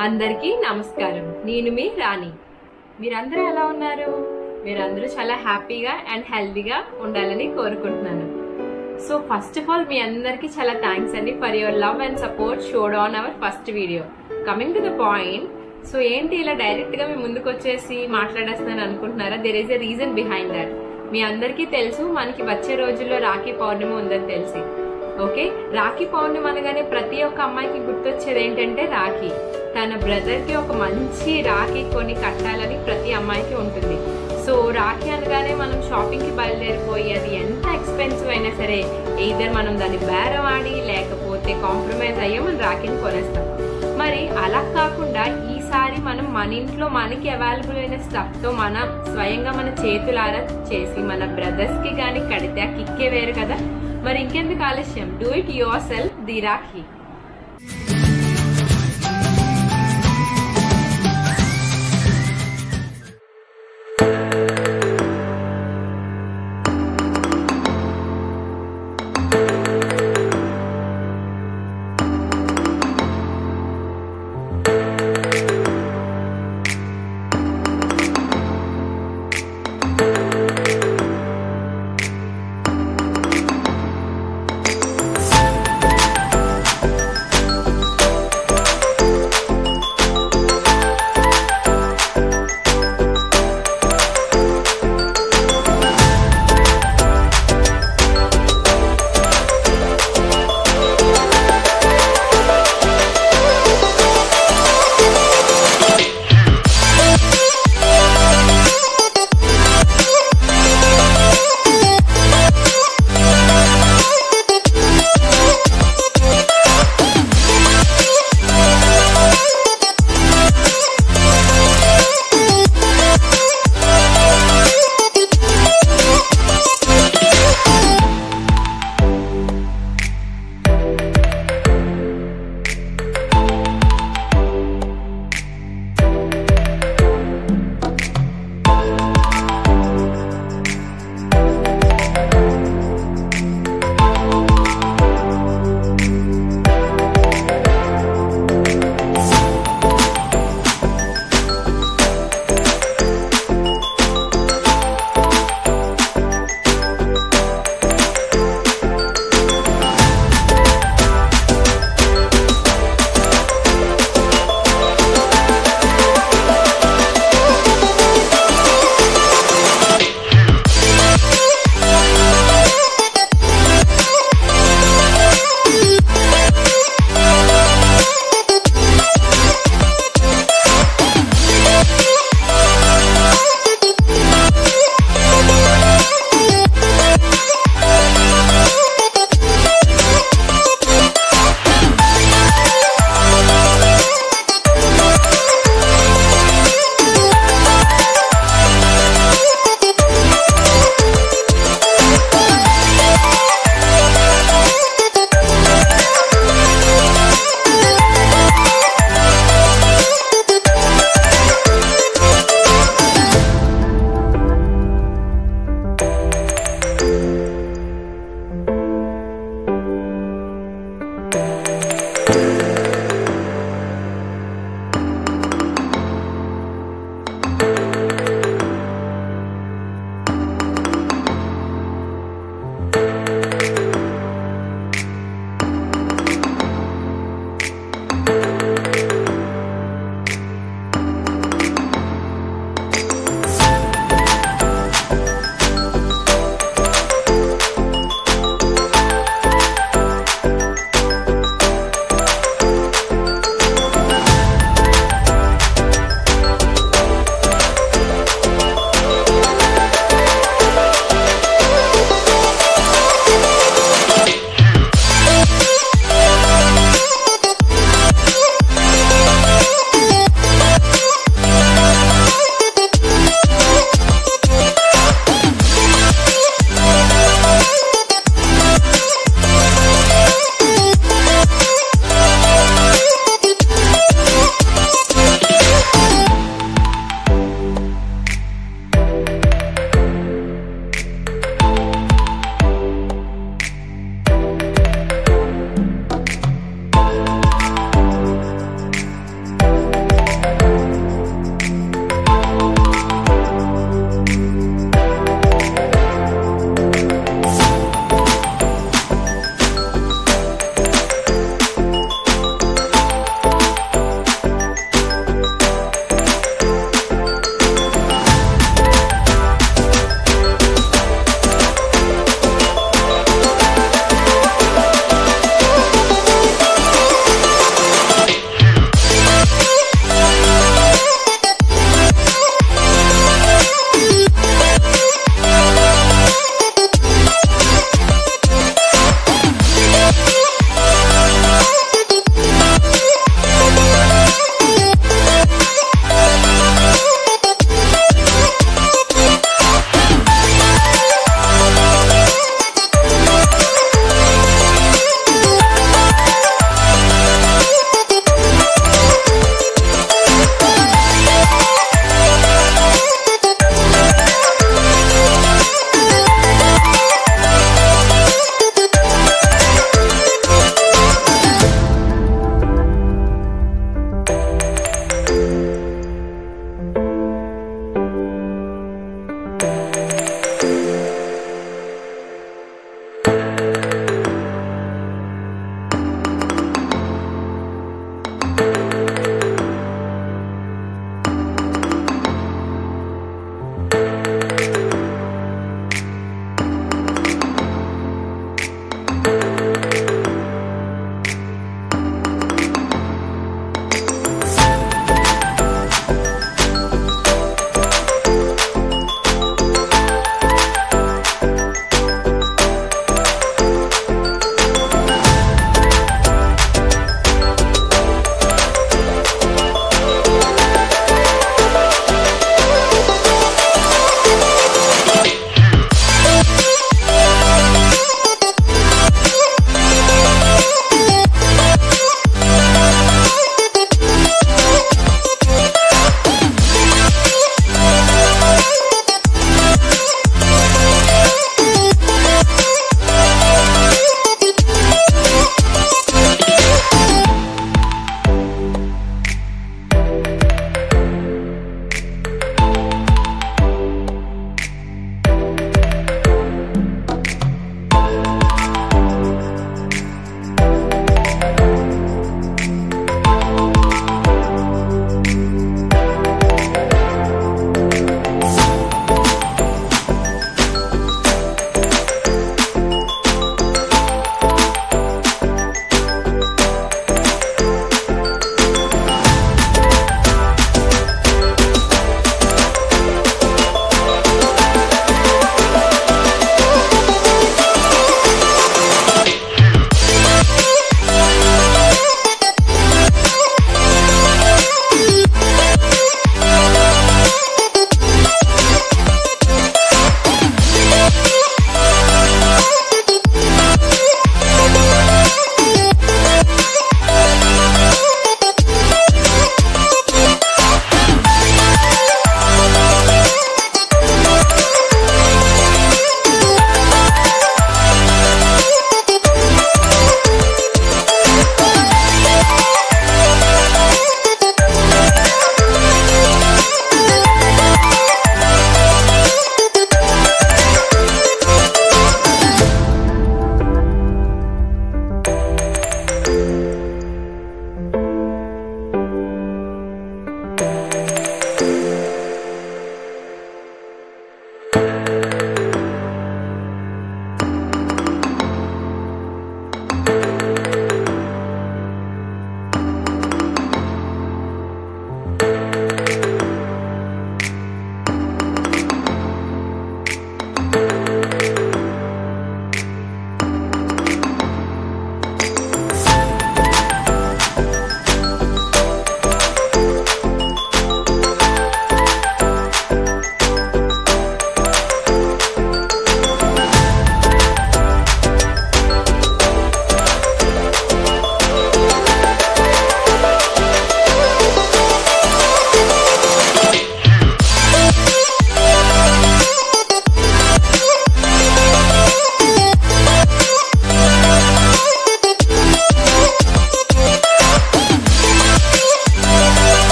అందరికీ నమస్కారం నేను మీ రాణి మీరందరూ ఎలా ఉన్నారు మీరందరూ చాలా హ్యాపీగా అండ్ హెల్తీగా ఉండాలని కోరుకుంటున్నాను సో ఫస్ట్ ఆఫ్ ఆల్ మీ అందరికీ చాలా థ్యాంక్స్ అండి for your love and support showed on our first video coming to the point so ఏంటి ఇలా డైరెక్ట్ గా మీ ముందుకు వచ్చేసి మాట్లాడేస్తున్నాను అనుకుంటున్నారా there is a reason behind that మీ అందరికీ తెలుసు మనకి వచ్చే రోజుల్లో రాఖీ పౌర్ణమి ఉందని తెలిసి ఓకే రాఖీ పౌర్ణమి అనగానే ప్రతి ఒక్క అమ్మాయికి గుర్తొచ్చేది ఏంటంటే రాఖీ తన బ్రదర్ కి ఒక మంచి రాఖీ కొని కట్టాలని ప్రతి అమ్మాయికి ఉంటుంది సో రాఖీ అనగానే మనం షాపింగ్ కి బయలుదేరిపోయి అది ఎంత ఎక్స్పెన్సివ్ అయినా సరే ఇద్దరు మనం దాన్ని బేరం ఆడి లేకపోతే కాంప్రమైజ్ అయ్యో మనం రాఖీని కొనేస్తాం మరి అలా కాకుండా ఈసారి మనం మన ఇంట్లో మనకి అవైలబుల్ అయిన స్టఫ్ తో మనం స్వయంగా మన చేతులారా చేసి మన బ్రదర్స్ కి కానీ కడితే ఆ కిక్కే వేరు కదా మరి ఇంకెందుకు ఆలస్యం do it yourself the Rakhi